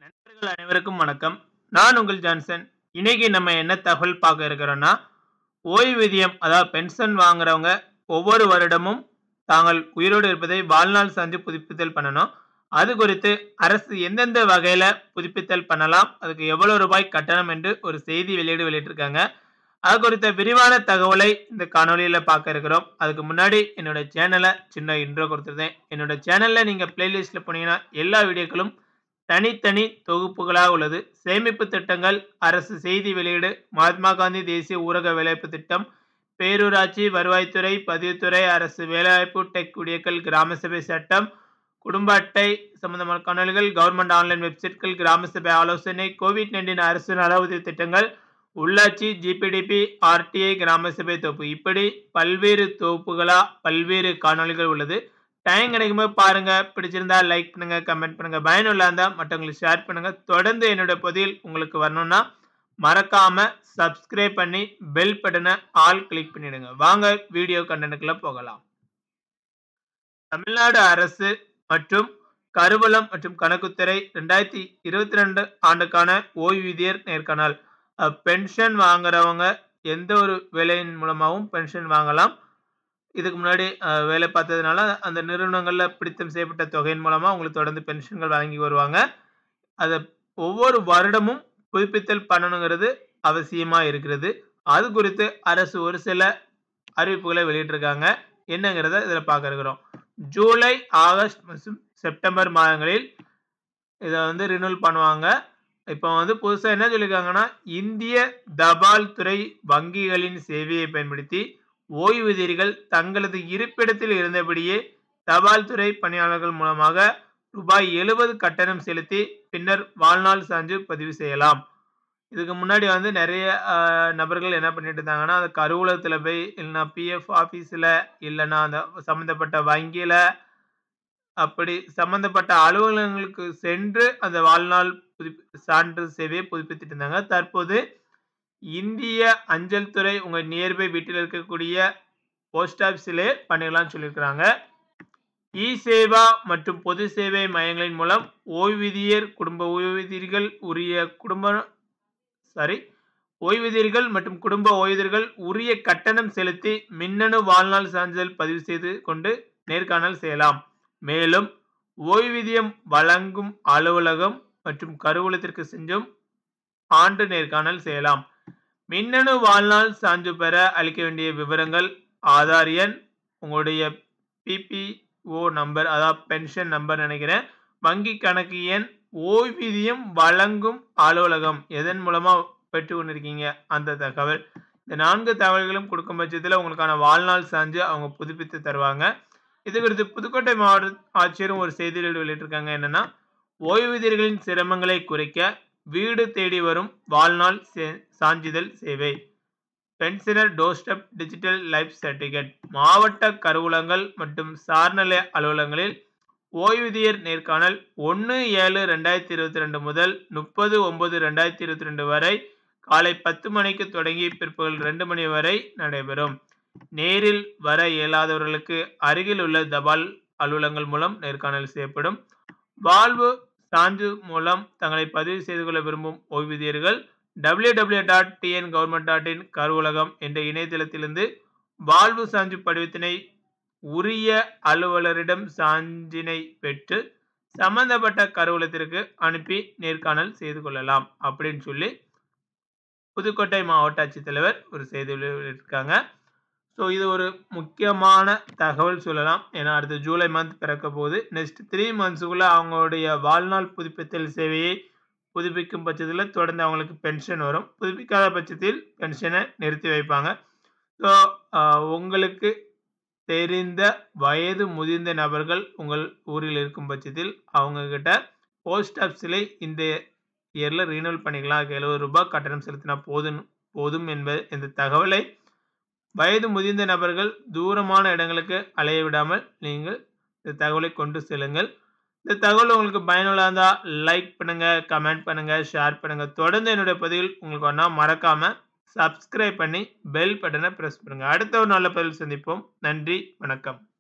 நண்பர்கள் அனைவருக்கும் வணக்கம் நான் உங்கள் ஜான்சன் இன்னைக்கு நம்ம என்ன தகவல் பார்க்க இருக்கிறோம்னா ஓய்வூதியம் அதாவது பென்ஷன் வாங்குறவங்க ஒவ்வொரு வருடமும் தாங்கள் உயிரோடு இருப்பதை வாழ்நாள் சான்று புதுப்பித்தல் பண்ணணும் அது குறித்து அரசு எந்தெந்த வகையில புதுப்பித்தல் பண்ணலாம் அதுக்கு எவ்வளவு ரூபாய் கட்டணம் என்று ஒரு செய்தி வெளியீடு வெளியிட்டிருக்காங்க அது குறித்த விரிவான தகவலை இந்த காணொலியில பார்க்க இருக்கிறோம் அதுக்கு முன்னாடி என்னோட சேனலை சின்ன இன்ட்ரோ கொடுத்துருந்தேன் என்னோட சேனல்ல நீங்க பிளேலிஸ்ட்ல போனீங்கன்னா எல்லா வீடியோக்களும் தனித்தனி தொகுப்புகளாக உள்ளது சேமிப்பு திட்டங்கள் அரசு செய்தி வெளியீடு மகாத்மா காந்தி தேசிய ஊரக வேலைவாய்ப்பு திட்டம் பேரூராட்சி வருவாய்த்துறை பதிவுத்துறை அரசு வேலைவாய்ப்பு டெக் குடியக்கல் கிராம சபை சட்டம் குடும்ப அட்டை சம்பந்தமான காணொலிகள் கவர்மெண்ட் ஆன்லைன் வெப்சைட்கள் கிராம சபை ஆலோசனை கோவிட் நைன்டீன் அரசு நல உதவி திட்டங்கள் உள்ளாட்சி ஜிபிடிபி ஆர்டிஐ கிராம சபை தொகுப்பு இப்படி பல்வேறு தொகுப்புகளா பல்வேறு காணொலிகள் உள்ளது டைம் கிடைக்கும்போது பாருங்க பிடிச்சிருந்தா லைக் பண்ணுங்க கமெண்ட் பண்ணுங்க பயனுள்ள இருந்தா மற்றவங்களுக்கு ஷேர் பண்ணுங்க தொடர்ந்து என்னோட பதிவில் உங்களுக்கு வரணும்னா மறக்காம சப்ஸ்கிரைப் பண்ணி பெல் பட்டனை ஆல் கிளிக் பண்ணிடுங்க வாங்க வீடியோ கண்டனுக்குள்ள போகலாம் தமிழ்நாடு அரசு மற்றும் கருவூலம் மற்றும் கணக்குத்துறை ரெண்டாயிரத்தி இருபத்தி ரெண்டு ஆண்டுக்கான ஓய்வூதியர் நேர்காணல் பென்ஷன் வாங்குறவங்க எந்த ஒரு வேலையின் மூலமாகவும் பென்ஷன் வாங்கலாம் இதுக்கு முன்னாடி அஹ், வேலை பார்த்ததுனால அந்த நிறுவனங்களில் பிடித்தம் செய்யப்பட்ட தொகையின் மூலமாக அவங்களுக்கு தொடர்ந்து பென்ஷன்கள் வழங்கி வருவாங்க அதை ஒவ்வொரு வருடமும் புதுப்பித்தல் பண்ணணுங்கிறது அவசியமாக இருக்கிறது அது குறித்து அரசு ஒரு சில அறிவிப்புகளை வெளியிட்டிருக்காங்க என்னங்கிறத இதில் பார்க்க இருக்கிறோம் ஜூலை ஆகஸ்ட் மற்றும் செப்டம்பர் மாதங்களில் இதை வந்து ரினியூல் பண்ணுவாங்க இப்போ வந்து புதுசாக என்ன சொல்லியிருக்காங்கன்னா இந்திய தபால் துறை வங்கிகளின் சேவையை பயன்படுத்தி ஓய்வூதியர்கள் தங்களது இருப்பிடத்தில் இருந்தபடியே தபால் துறை பணியாளர்கள் மூலமாக ரூபாய் எழுபது கட்டணம் செலுத்தி பின்னர் வாழ்நாள் சான்று பதிவு செய்யலாம் இதுக்கு முன்னாடி வந்து நிறைய ஆஹ், நபர்கள் என்ன பண்ணிட்டு இருந்தாங்கன்னா அந்த கருவூலத்தில் போய் இல்லைன்னா பிஎஃப் ஆஃபீஸில் இல்லைன்னா அந்த சம்மந்தப்பட்ட வங்கியில் அப்படி சம்பந்தப்பட்ட அலுவலகங்களுக்கு சென்று அந்த வாழ்நாள் புதுப்பி சான்று சேவையை புதுப்பித்துட்டு இருந்தாங்க தற்போது இந்திய அஞ்சல் துறை உங்க நியர்பை வீட்டில் இருக்கக்கூடிய போஸ்ட் ஆஃபீஸிலே பண்ணிடலாம்னு சொல்லியிருக்கிறாங்க இ சேவா மற்றும் பொது சேவை மையங்களின் மூலம் ஓய்வூதியர் குடும்ப ஓய்வூதியர்கள் உரிய குடும்ப சாரி ஓய்வூதியர்கள் மற்றும் குடும்ப ஓய்வூதியர்கள் உரிய கட்டணம் செலுத்தி மின்னணு வாழ்நாள் சான்றிதழ் பதிவு செய்து கொண்டு நேர்காணல் செய்யலாம் மேலும் ஓய்வூதியம் வழங்கும் அலுவலகம் மற்றும் கருவூலத்திற்கு சென்றும் ஆண்டு நேர்காணல் செய்யலாம் மின்னணு வாழ்நாள் சான்று பெற அளிக்க வேண்டிய விவரங்கள் ஆதார் எண் உங்களுடைய பிபிஓ நம்பர் அதாவது பென்ஷன் நம்பர் நினைக்கிறேன் வங்கி கணக்கு எண் ஓய்வூதியம் வழங்கும் அலுவலகம் எதன் மூலமா பெற்று கொண்டிருக்கீங்க அந்த தகவல் இந்த நான்கு தகவல்களும் கொடுக்கும் பட்சத்தில் உங்களுக்கான வாழ்நாள் சான்று அவங்க புதுப்பித்து தருவாங்க இது குறித்து புதுக்கோட்டை மாவட்ட ஆட்சியரும் ஒரு செய்தியில் வெளியிட்டிருக்காங்க என்னன்னா ஓய்வூதியர்களின் சிரமங்களை குறைக்க வீடு தேடி வரும் வாழ்நாள் சே- சான்றிதழ் சேவை pensioner doorstep digital life certificate மாவட்ட கருவூலங்கள் மற்றும் சார்நிலை அலுவலகங்களில் ஓய்வூதியர் நேர்காணல் ஒன்று ஏழு ரெண்டாயிரத்தி இருபத்தி ரெண்டு முதல் முப்பது ஒன்பது ரெண்டாயிரத்தி இருபத்தி ரெண்டு வரை காலை பத்து மணிக்கு தொடங்கி பிற்பகல் ரெண்டு மணி வரை நடைபெறும் நேரில் வர இயலாதவர்களுக்கு அருகில் உள்ள தபால் அலுவலகங்கள் மூலம் நேர்காணல் செய்யப்படும் வாழ்வு சான்று மூலம் தங்களை பதிவு செய்து கொள்ள விரும்பும் ஓய்வூதியர்கள் W W dot TN government dot in கருவூலகம் என்ற இணையதளத்திலிருந்து வாழ்வு சான்று படிவத்தினை உரிய அலுவலரிடம் சான்றினை பெற்று சம்பந்தப்பட்ட கருவூலத்திற்கு அனுப்பி நேர்காணல் செய்து கொள்ளலாம் அப்படின்னு சொல்லி புதுக்கோட்டை மாவட்ட ஆட்சித்தலைவர் ஒரு செய்தி வெளியிட்டிருக்காங்க ஸோ இது ஒரு முக்கியமான தகவல் சொல்லலாம் ஏன்னா அடுத்த ஜூலை மந்த் பிறக்க போகுது நெக்ஸ்ட் த்ரீ மந்த்ஸுக்குள்ளே அவங்களுடைய வாழ்நாள் புதுப்பித்தல் சேவையை புதுப்பிக்கும் பட்சத்தில் தொடர்ந்து அவங்களுக்கு பென்ஷன் வரும் புதுப்பிக்காத பட்சத்தில் பென்ஷனை நிறுத்தி வைப்பாங்க ஸோ உங்களுக்கு தெரிந்த வயது முதிர்ந்த நபர்கள் உங்கள் ஊரில் இருக்கும் பட்சத்தில் அவங்கக்கிட்ட போஸ்ட் ஆஃபீஸில் இந்த இயரில் ரீனூவல் பண்ணிக்கலாம் அதுக்கு எழுபது ரூபாய் கட்டணம் செலுத்தினா போதும் போதும் என்பது இந்த தகவலை வயது முதிர்ந்த நபர்கள் தூரமான இடங்களுக்கு அலைய விடாமல் நீங்கள் இந்த தகவலை கொண்டு செல்லுங்கள் இந்த தகவல் உங்களுக்கு பயனுள்ளதா இருந்தால் லைக் பண்ணுங்க கமெண்ட் பண்ணுங்க ஷேர் பண்ணுங்க தொடர்ந்து என்னுடைய பதிவில் உங்களுக்கு ஒன்றா மறக்காம சப்ஸ்கிரைப் பண்ணி பெல் பட்டனை ப்ரெஸ் பண்ணுங்க அடுத்த ஒரு நல்ல பதிவில் சந்திப்போம் நன்றி வணக்கம்